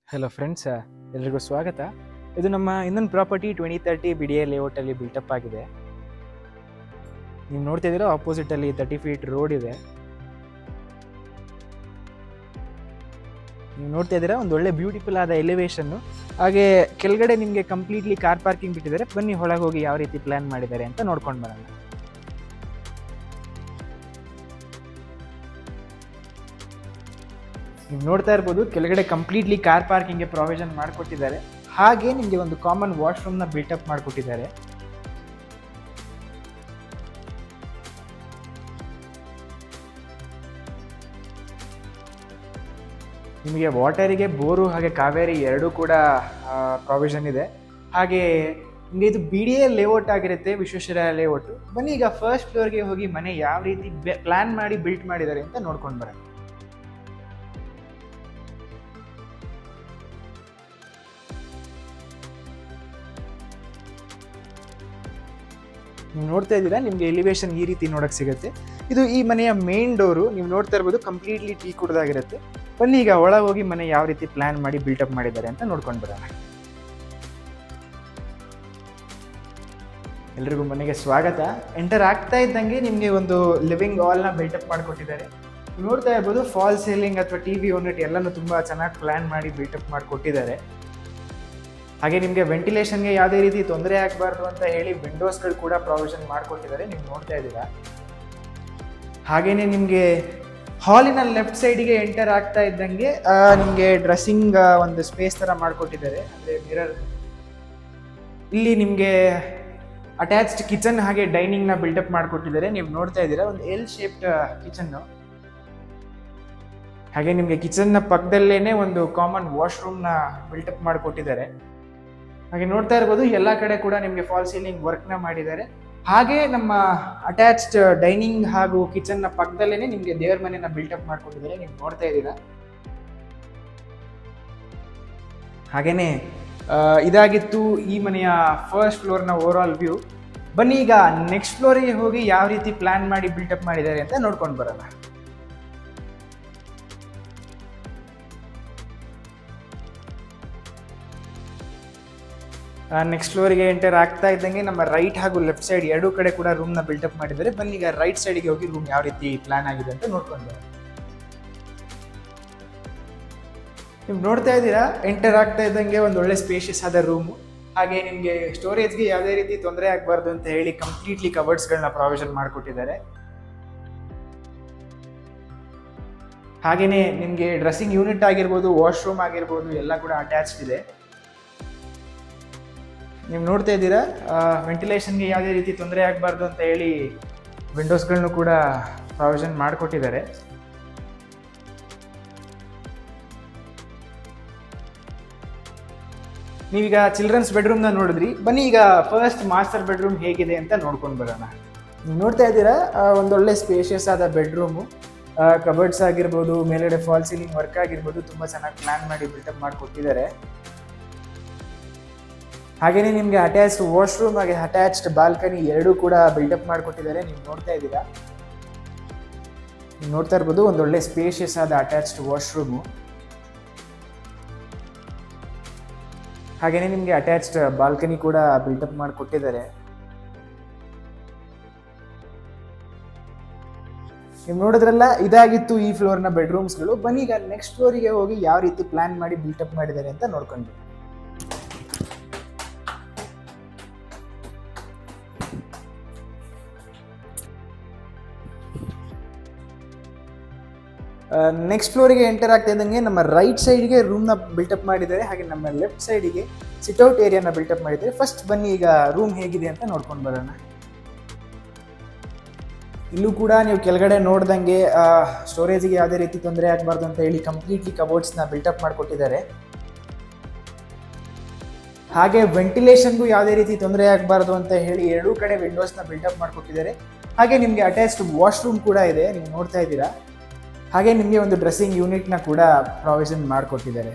hello friends ಎಲ್ರಿಗೂ ಸ್ವಾಗತ ಇದು ನಮ್ಮ ಇನ್ನೊಂದು property twenty thirty B D A ಲೇಔಟಲ್ಲಿ ಬಿಲ್ಟಪ್ ಆಗಿದೆ ನೀವು ನೋಡ್ತಾ ಇದ್ದೀರಾ ಆಪೋಸಿಟಲ್ಲಿ ತರ್ಟಿ ಫೀಟ್ ರೋಡ್ ಇದೆ ನೀವು ನೋಡ್ತಾ ಇದ್ದೀರಾ ಒಂದು ಒಳ್ಳೆ ಬ್ಯೂಟಿಫುಲ್ ಆದ ಎಲಿವೇಶನ್ನು ಹಾಗೆ ಕೆಳಗಡೆ ನಿಮಗೆ ಕಂಪ್ಲೀಟ್ಲಿ ಕಾರ್ ಪಾರ್ಕಿಂಗ್ ಬಿಟ್ಟಿದ್ದಾರೆ ಬನ್ನಿ ಒಳಗೆ ಹೋಗಿ ಯಾವ ರೀತಿ ಪ್ಲ್ಯಾನ್ ಮಾಡಿದ್ದಾರೆ ಅಂತ ನೋಡ್ಕೊಂಡು ಬರೋಣ ನೀವು ನೋಡ್ತಾ ಇರ್ಬೋದು ಕೆಳಗಡೆ ಕಂಪ್ಲೀಟ್ಲಿ ಕಾರ್ ಪಾರ್ಕಿಂಗ್ಗೆ ಪ್ರಾವಿಷನ್ ಮಾಡಿಕೊಟ್ಟಿದ್ದಾರೆ ಹಾಗೆ ನಿಮಗೆ ಒಂದು ಕಾಮನ್ ವಾಶ್ರೂಮ್ನ ಬಿಲ್ಟಪ್ ಮಾಡಿಕೊಟ್ಟಿದ್ದಾರೆ ನಿಮಗೆ ವಾಟರಿಗೆ ಬೋರು ಹಾಗೆ ಕಾವೇರಿ ಎರಡೂ ಕೂಡ ಪ್ರಾವಿಷನ್ ಇದೆ ಹಾಗೆ ನಿಮಗೆ ಇದು ಬಿ ಡಿ ಎ ಲೇಔಟ್ ಆಗಿರುತ್ತೆ ವಿಶ್ವೇಶ್ವರಯ್ಯ ಲೇಔಟ್ ಬನ್ನಿ ಈಗ ಫಸ್ಟ್ ಫ್ಲೋರ್ಗೆ ಹೋಗಿ ಮನೆ ಯಾವ ರೀತಿ ಪ್ಲಾನ್ ಮಾಡಿ ಬಿಲ್ಟ್ ಮಾಡಿದ್ದಾರೆ ಅಂತ ನೋಡ್ಕೊಂಡು ಬರೋಣ ನೀವು ನೋಡ್ತಾ ಇದ್ದೀರಾ ನಿಮಗೆ ಎಲಿವೇಶನ್ ಈ ರೀತಿ ನೋಡಕ್ ಸಿಗುತ್ತೆ ಇದು ಈ ಮನೆಯ ಮೇನ್ ಡೋರು ನೀವು ನೋಡ್ತಾ ಇರ್ಬೋದು ಕಂಪ್ಲೀಟ್ಲಿ ಟೀ ಕುಡ್ದಾಗಿರುತ್ತೆ ಬನ್ನಿ ಈಗ ಒಳಗೆ ಹೋಗಿ ಮನೆ ಯಾವ ರೀತಿ ಪ್ಲಾನ್ ಮಾಡಿ ಬಿಲ್ಟಪ್ ಮಾಡಿದ್ದಾರೆ ಅಂತ ನೋಡ್ಕೊಂಡು ಬರೋಣ ಎಲ್ರಿಗೂ ಮನೆಗೆ ಸ್ವಾಗತ ಎಂಟರ್ ಆಗ್ತಾ ಇದ್ದಂಗೆ ನಿಮಗೆ ಒಂದು ಲಿವಿಂಗ್ ಹಾಲ್ನ ಬಿಲ್ಟಪ್ ಮಾಡಿಕೊಟ್ಟಿದ್ದಾರೆ ನೋಡ್ತಾ ಇರ್ಬೋದು ಫಾಲ್ ಸೀಲಿಂಗ್ ಅಥವಾ ಟಿ ವಿ ಯೂನಿಟ್ ಎಲ್ಲನೂ ತುಂಬ ಚೆನ್ನಾಗಿ ಪ್ಲಾನ್ ಮಾಡಿ ಬಿಲ್ಟಪ್ ಮಾಡಿಕೊಟ್ಟಿದ್ದಾರೆ ಹಾಗೆ ನಿಮಗೆ ವೆಂಟಿಲೇಷನ್ಗೆ ಯಾವುದೇ ರೀತಿ ತೊಂದರೆ ಆಗಬಾರ್ದು ಅಂತ ಹೇಳಿ ವಿಂಡೋಸ್ಗಳು ಕೂಡ ಪ್ರಾವಿಷನ್ ಮಾಡಿಕೊಟ್ಟಿದ್ದಾರೆ ನೀವು ನೋಡ್ತಾ ಇದ್ದೀರಾ ಹಾಗೇನೆ ನಿಮಗೆ ಹಾಲಿನ ಲೆಫ್ಟ್ ಸೈಡಿಗೆ ಎಂಟರ್ ಆಗ್ತಾ ಇದ್ದಂಗೆ ನಿಮಗೆ ಡ್ರೆಸ್ಸಿಂಗ್ ಒಂದು ಸ್ಪೇಸ್ ಥರ ಮಾಡಿಕೊಟ್ಟಿದ್ದಾರೆ ಅಂದರೆ ಮಿರರ್ ಇಲ್ಲಿ ನಿಮಗೆ ಅಟ್ಯಾಚ್ಡ್ ಕಿಚನ್ ಹಾಗೆ ಡೈನಿಂಗ್ನ ಬಿಲ್ಡಪ್ ಮಾಡಿಕೊಟ್ಟಿದ್ದಾರೆ ನೀವು ನೋಡ್ತಾ ಇದ್ದೀರಾ ಒಂದು ಎಲ್ ಶೇಪ್ಡ್ ಕಿಚನ್ನು ಹಾಗೆ ನಿಮಗೆ ಕಿಚನ್ನ ಪಕ್ಕದಲ್ಲೇನೆ ಒಂದು ಕಾಮನ್ ವಾಶ್ರೂಮ್ನ ಬಿಲ್ಟಪ್ ಮಾಡಿಕೊಟ್ಟಿದ್ದಾರೆ ಹಾಗೆ ನೋಡ್ತಾ ಇರ್ಬೋದು ಎಲ್ಲ ಕಡೆ ಕೂಡ ನಿಮಗೆ ಫಾಲ್ ಸೀಲಿಂಗ್ ವರ್ಕ್ನ ಮಾಡಿದ್ದಾರೆ ಹಾಗೆ ನಮ್ಮ ಅಟ್ಯಾಚ್ಡ್ ಡೈನಿಂಗ್ ಹಾಗೂ ಕಿಚನ್ನ ಪಕ್ಕದಲ್ಲೇ ನಿಮಗೆ ದೇವರ ಮನೆನ ಬಿಲ್ಟಪ್ ಮಾಡ್ಕೊಟ್ಟಿದ್ದಾರೆ ನೀವು ನೋಡ್ತಾ ಇದ್ದೀರಾ ಹಾಗೇನೆ ಇದಾಗಿತ್ತು ಈ ಮನೆಯ ಫಸ್ಟ್ ಫ್ಲೋರ್ನ ಓವರ್ ಆಲ್ ವ್ಯೂ ಬನ್ನಿ ಈಗ ನೆಕ್ಸ್ಟ್ ಫ್ಲೋರಿಗೆ ಹೋಗಿ ಯಾವ ರೀತಿ ಪ್ಲಾನ್ ಮಾಡಿ ಬಿಲ್ಟಪ್ ಮಾಡಿದ್ದಾರೆ ಅಂತ ನೋಡ್ಕೊಂಡು ಬರೋಣ ನೆಕ್ಸ್ಟ್ ಫ್ಲೋರಿಗೆ ಎಂಟರ್ ಆಗ್ತಾ ಇದ್ದಂಗೆ ನಮ್ಮ ರೈಟ್ ಹಾಗೂ ಲೆಫ್ಟ್ ಸೈಡ್ ಎರಡೂ ಕಡೆ ಕೂಡ ರೂಮ್ನ ಬಿಲ್ಟಪ್ ಮಾಡಿದ್ದಾರೆ ಬನ್ನಿ ಈಗ ರೈಟ್ ಸೈಡ್ಗೆ ಹೋಗಿ ರೂಮ್ ಯಾವ ರೀತಿ ಪ್ಲಾನ್ ಆಗಿದೆ ಅಂತ ನೋಡ್ಕೊಂಡು ನೀವು ನೋಡ್ತಾ ಇದ್ದೀರಾ ಎಂಟರ್ ಆಗ್ತಾ ಇದ್ದಂಗೆ ಒಂದು ಒಳ್ಳೆ ಸ್ಪೇಷಿಯಸ್ ಆದ ರೂಮು ಹಾಗೆ ನಿಮಗೆ ಸ್ಟೋರೇಜ್ಗೆ ಯಾವುದೇ ರೀತಿ ತೊಂದರೆ ಆಗಬಾರ್ದು ಅಂತ ಹೇಳಿ ಕಂಪ್ಲೀಟ್ಲಿ ಕಬರ್ಡ್ಸ್ಗಳನ್ನ ಪ್ರಾವಿಷನ್ ಮಾಡಿಕೊಟ್ಟಿದ್ದಾರೆ ಹಾಗೆಯೇ ನಿಮಗೆ ಡ್ರೆಸ್ಸಿಂಗ್ ಯೂನಿಟ್ ಆಗಿರ್ಬೋದು ವಾಶ್ರೂಮ್ ಆಗಿರ್ಬೋದು ಎಲ್ಲ ಕೂಡ ಅಟ್ಯಾಚ್ಡ್ ಇದೆ ನೀವು ನೋಡ್ತಾ ಇದ್ದೀರಾ ವೆಂಟಿಲೇಷನ್ಗೆ ಯಾವುದೇ ರೀತಿ ತೊಂದರೆ ಆಗಬಾರ್ದು ಅಂತ ಹೇಳಿ ವಿಂಡೋಸ್ಗಳನ್ನು ಕೂಡ ಪ್ರಾವಿಷನ್ ಮಾಡಿಕೊಟ್ಟಿದ್ದಾರೆ ನೀವೀಗ ಚಿಲ್ಡ್ರನ್ಸ್ ಬೆಡ್ರೂಮ್ನ ನೋಡಿದ್ರಿ ಬನ್ನಿ ಈಗ ಫಸ್ಟ್ ಮಾಸ್ಟರ್ ಬೆಡ್ರೂಮ್ ಹೇಗಿದೆ ಅಂತ ನೋಡ್ಕೊಂಡು ಬರೋಣ ನೀವು ನೋಡ್ತಾ ಇದ್ದೀರಾ ಒಂದೊಳ್ಳೆ ಸ್ಪೇಷಿಯಸ್ ಆದ ಬೆಡ್ರೂಮು ಕಬರ್ಡ್ಸ್ ಆಗಿರ್ಬೋದು ಮೇಲ್ಗಡೆ ಫಾಲ್ ಸೀಲಿಂಗ್ ವರ್ಕ್ ಆಗಿರ್ಬೋದು ತುಂಬ ಚೆನ್ನಾಗಿ ಪ್ಲಾನ್ ಮಾಡಿ ಬಿಲ್ಟಪ್ ಮಾಡಿಕೊಟ್ಟಿದ್ದಾರೆ ಹಾಗೆಯೇ ನಿಮಗೆ ಅಟ್ಯಾಚ್ಡ್ ವಾಶ್ರೂಮ್ ಹಾಗೆ ಅಟ್ಯಾಚ್ಡ್ ಬಾಲ್ಕನಿ ಎರಡೂ ಕೂಡ ಬಿಲ್ಡಪ್ ಮಾಡಿಕೊಟ್ಟಿದ್ದಾರೆ ನೀವು ನೋಡ್ತಾ ಇದ್ದೀರಾ ನೀವು ನೋಡ್ತಾ ಇರ್ಬೋದು ಒಂದೊಳ್ಳೆ ಸ್ಪೇಷಿಯಸ್ ಆದ ಅಟ್ಯಾಚ್ಡ್ ವಾಶ್ರೂಮು ಹಾಗೆಯೇ ನಿಮಗೆ ಅಟ್ಯಾಚ್ಡ್ ಬಾಲ್ಕನಿ ಕೂಡ ಬಿಲ್ಡಪ್ ಮಾಡಿಕೊಟ್ಟಿದ್ದಾರೆ ನೀವು ನೋಡಿದ್ರಲ್ಲ ಇದಾಗಿತ್ತು ಈ ಫ್ಲೋರ್ನ ಬೆಡ್ರೂಮ್ಸ್ಗಳು ಬನ್ನಿ ಈಗ ನೆಕ್ಸ್ಟ್ ಫ್ಲೋರಿಗೆ ಹೋಗಿ ಯಾವ ರೀತಿ ಪ್ಲಾನ್ ಮಾಡಿ ಬಿಲ್ಟಪ್ ಮಾಡಿದ್ದಾರೆ ಅಂತ ನೋಡ್ಕೊಂಡು ನೆಕ್ಸ್ಟ್ ಫ್ಲೋರಿಗೆ ಎಂಟರ್ ಆಗ್ತಾ ಇದ್ದಂಗೆ ನಮ್ಮ ರೈಟ್ ಸೈಡ್ಗೆ ರೂಮ್ನ ಬಿಲ್ಟಪ್ ಮಾಡಿದ್ದಾರೆ ಹಾಗೆ ನಮ್ಮ ಲೆಫ್ಟ್ ಸೈಡಿಗೆ ಸಿಟ್ಔಟ್ ಏರಿಯಾನ ಬಿಲ್ಟಪ್ ಮಾಡಿದ್ದಾರೆ ಫಸ್ಟ್ ಬನ್ನಿ ಈಗ ರೂಮ್ ಹೇಗಿದೆ ಅಂತ ನೋಡ್ಕೊಂಡು ಬರೋಣ ಇಲ್ಲೂ ಕೂಡ ನೀವು ಕೆಳಗಡೆ ನೋಡ್ದಂಗೆ ಸ್ಟೋರೇಜಿಗೆ ಯಾವುದೇ ರೀತಿ ತೊಂದರೆ ಆಗಬಾರ್ದು ಅಂತ ಹೇಳಿ ಕಂಪ್ಲೀಟ್ಲಿ ಕಬೋರ್ಡ್ಸ್ನ ಬಿಲ್ಟಪ್ ಮಾಡಿಕೊಟ್ಟಿದ್ದಾರೆ ಹಾಗೆ ವೆಂಟಿಲೇಷನ್ಗೂ ಯಾವುದೇ ರೀತಿ ತೊಂದರೆ ಆಗಬಾರ್ದು ಅಂತ ಹೇಳಿ ಎರಡೂ ಕಡೆ ವಿಂಡೋಸ್ನ ಬಿಲ್ಟಪ್ ಮಾಡಿಕೊಟ್ಟಿದ್ದಾರೆ ಹಾಗೆ ನಿಮಗೆ ಅಟ್ಯಾಚ್ಡ್ ವಾಶ್ರೂಮ್ ಕೂಡ ಇದೆ ನೀವು ನೋಡ್ತಾ ಇದ್ದೀರಾ ಹಾಗೆ ನಿಮಗೆ ಒಂದು ಡ್ರೆಸ್ಸಿಂಗ್ ಯೂನಿಟ್ನ ಕೂಡ ಪ್ರಾವಿಷನ್ ಮಾಡಿಕೊಟ್ಟಿದ್ದಾರೆ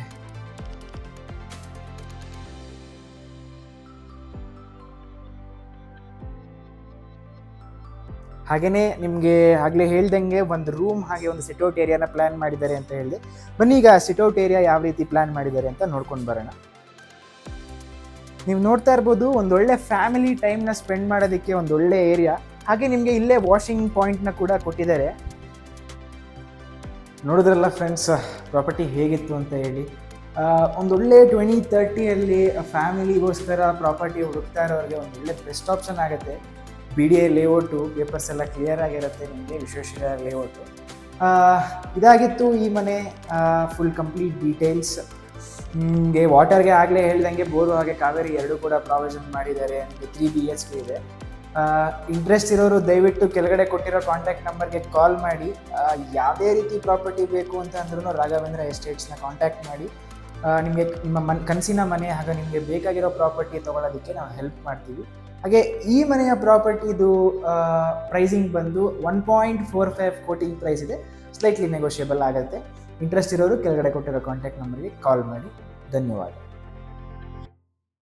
ಹಾಗೆಯೇ ನಿಮಗೆ ಆಗಲೇ ಹೇಳ್ದಂಗೆ ಒಂದು ರೂಮ್ ಹಾಗೆ ಒಂದು ಸಿಟೌಟ್ ಏರಿಯಾನ ಪ್ಲ್ಯಾನ್ ಮಾಡಿದ್ದಾರೆ ಅಂತ ಹೇಳಿದೆ ಬನ್ನಿ ಈಗ ಸಿಟೌಟ್ ಏರಿಯಾ ಯಾವ ರೀತಿ ಪ್ಲ್ಯಾನ್ ಮಾಡಿದ್ದಾರೆ ಅಂತ ನೋಡ್ಕೊಂಡು ಬರೋಣ ನೀವು ನೋಡ್ತಾ ಇರ್ಬೋದು ಒಂದೊಳ್ಳೆ ಫ್ಯಾಮಿಲಿ ಟೈಮ್ನ ಸ್ಪೆಂಡ್ ಮಾಡೋದಕ್ಕೆ ಒಂದೊಳ್ಳೆ ಏರಿಯಾ ಹಾಗೆ ನಿಮಗೆ ಇಲ್ಲೇ ವಾಷಿಂಗ್ ಪಾಯಿಂಟ್ನ ಕೂಡ ಕೊಟ್ಟಿದ್ದಾರೆ ನೋಡಿದ್ರಲ್ಲ ಫ್ರೆಂಡ್ಸ್ ಪ್ರಾಪರ್ಟಿ ಹೇಗಿತ್ತು ಅಂತ ಹೇಳಿ ಆ, ಒಂದೊಳ್ಳೆ ಟ್ವೆಂಟಿ ತರ್ಟಿಯಲ್ಲಿ ಫ್ಯಾಮಿಲಿಗೋಸ್ಕರ ಪ್ರಾಪರ್ಟಿ ಹುಡುಕ್ತಾ ಇರೋರಿಗೆ ಒಂದೊಳ್ಳೆ ಬೆಸ್ಟ್ ಆಪ್ಷನ್ ಆಗುತ್ತೆ B D A layout papers ಎಲ್ಲ ಕ್ಲಿಯರ್ ಆಗಿರುತ್ತೆ ನಿಮಗೆ ವಿಶ್ವೇಶ್ವರ ಲೇಔಟು ಇದಾಗಿತ್ತು ಈ ಮನೆ ಫುಲ್ ಕಂಪ್ಲೀಟ್ ಡೀಟೇಲ್ಸ್ ನಿಮಗೆ ವಾಟರ್ಗೆ ಆಗಲೇ ಹೇಳ್ದಂಗೆ ಬೋರು ಹಾಗೆ ಕಾವೇರಿ ಎರಡೂ ಕೂಡ ಪ್ರಾವಿಷನ್ ಮಾಡಿದ್ದಾರೆ ನಿಮಗೆ ತ್ರೀ ಬಿ ಎಚ್ ಕೆ ಇದೆ ಇಂಟ್ರೆಸ್ಟ್ ಇರೋರು ದಯವಿಟ್ಟು ಕೆಳಗಡೆ ಕೊಟ್ಟಿರೋ ಕಾಂಟ್ಯಾಕ್ಟ್ ನಂಬರ್ಗೆ ಕಾಲ್ ಮಾಡಿ ಆ, ಯಾವುದೇ ರೀತಿ ಪ್ರಾಪರ್ಟಿ ಬೇಕು ಅಂತ ಅಂದ್ರೂ ರಾಘವೇಂದ್ರ ಎಸ್ಟೇಟ್ಸ್ನ ಕಾಂಟ್ಯಾಕ್ಟ್ ಮಾಡಿ ನಿಮಗೆ ನಿಮ್ಮ ಮನ್ ಕನಸಿನ ಮನೆ ಹಾಗೆ ನಿಮಗೆ ಬೇಕಾಗಿರೋ ಪ್ರಾಪರ್ಟಿ ತೊಗೊಳೋದಕ್ಕೆ ನಾವು ಹೆಲ್ಪ್ ಮಾಡ್ತೀವಿ ಹಾಗೆ ಈ ಮನೆಯ ಪ್ರಾಪರ್ಟಿದು ಪ್ರೈಸಿಂಗ್ ಬಂದು ಒನ್ ಪಾಯಿಂಟ್ ಫೋರ್ ಫೈವ್ ಕೋಟಿ ಪ್ರೈಸ್ ಇದೆ ಸ್ಲೈಟ್ಲಿ ನೆಗೋಷಿಯಬಲ್ ಆಗುತ್ತೆ ಇಂಟ್ರೆಸ್ಟ್ ಇರೋರು ಕೆಳಗಡೆ ಕೊಟ್ಟಿರೋ ಕಾಂಟ್ಯಾಕ್ಟ್ ನಂಬರ್ಗೆ ಕಾಲ್ ಮಾಡಿ ಧನ್ಯವಾದ